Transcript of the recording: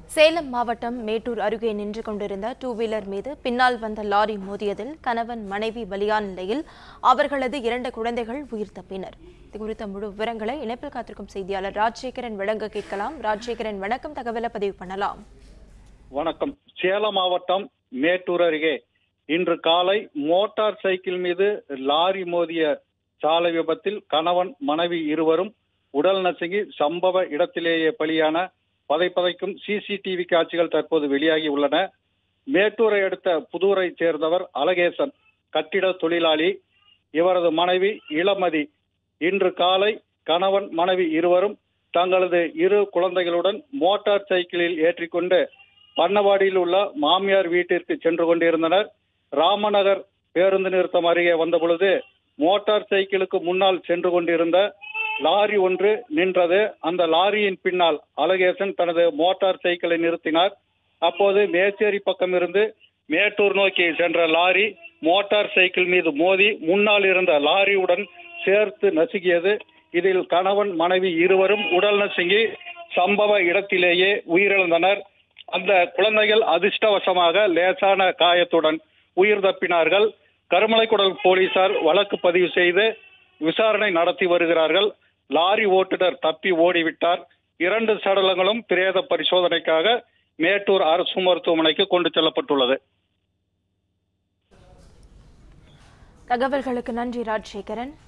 சேலம் மாவட்டம் மேட்டூர் அருகே நின்று கொண்டிருந்த டூ வீலர் மீது பின்னால் வந்த லாரி மோதியதில் கணவன் மனைவி பலியான நிலையில் அவர்களது இரண்டு குழந்தைகள் உயிர் தப்பினர் இது குறித்த முழு விவரங்களை இணைப்பில் காத்திருக்கும் செய்தியாளர் ராஜசேகரன் வழங்க கேட்கலாம் ராஜசேகரன் வணக்கம் தகவலை பதிவு பண்ணலாம் வணக்கம் சேலம் மாவட்டம் மேட்டூர் அருகே இன்று காலை மோட்டார் சைக்கிள் மீது லாரி மோதிய சாலை விபத்தில் கணவன் மனைவி இருவரும் உடல் நசுங்கி சம்பவ இடத்திலேயே பலியான பதைப்பதைக்கும் சிசிடிவி காட்சிகள் தற்போது வெளியாகி உள்ளன மேட்டூரை அடுத்த புதூரை சேர்ந்தவர் அழகேசன் கட்டிட தொழிலாளி இவரது மனைவி இளமதி இன்று காலை கணவன் மனைவி இருவரும் தங்களது இரு குழந்தைகளுடன் மோட்டார் சைக்கிளில் ஏற்றிக்கொண்டு பண்ணவாடியில் உள்ள மாமியார் வீட்டிற்கு சென்று கொண்டிருந்தனர் ராமநகர் பேருந்து நிறுத்தம் அருகே வந்த பொழுது மோட்டார் சைக்கிளுக்கு முன்னால் சென்று கொண்டிருந்த லாரி ஒன்று நின்றது அந்த லாரியின் பின்னால் அழகேசன் தனது மோட்டார் சைக்கிளை நிறுத்தினார் அப்போது மேச்சேரி பக்கம் இருந்து மேட்டூர் நோக்கி சென்ற லாரி மோட்டார் சைக்கிள் மீது மோதி முன்னால் இருந்த லாரியுடன் சேர்த்து நசுக்கியது இதில் கணவன் மனைவி இருவரும் உடல் நசுங்கி சம்பவ இடத்திலேயே உயிரிழந்தனர் அந்த குழந்தைகள் அதிர்ஷ்டவசமாக லேசான காயத்துடன் உயிர் தப்பினார்கள் கருமலைக்குடல் போலீசார் வழக்கு பதிவு செய்து விசாரணை நடத்தி வருகிறார்கள் லாரி ஓட்டுநர் தப்பி ஓடிவிட்டார் இரண்டு சடலங்களும் பிரேத பரிசோதனைக்காக மேட்டூர் அரசு மருத்துவமனைக்கு கொண்டு செல்லப்பட்டுள்ளது தகவல்களுக்கு நன்றி ராஜசேகரன்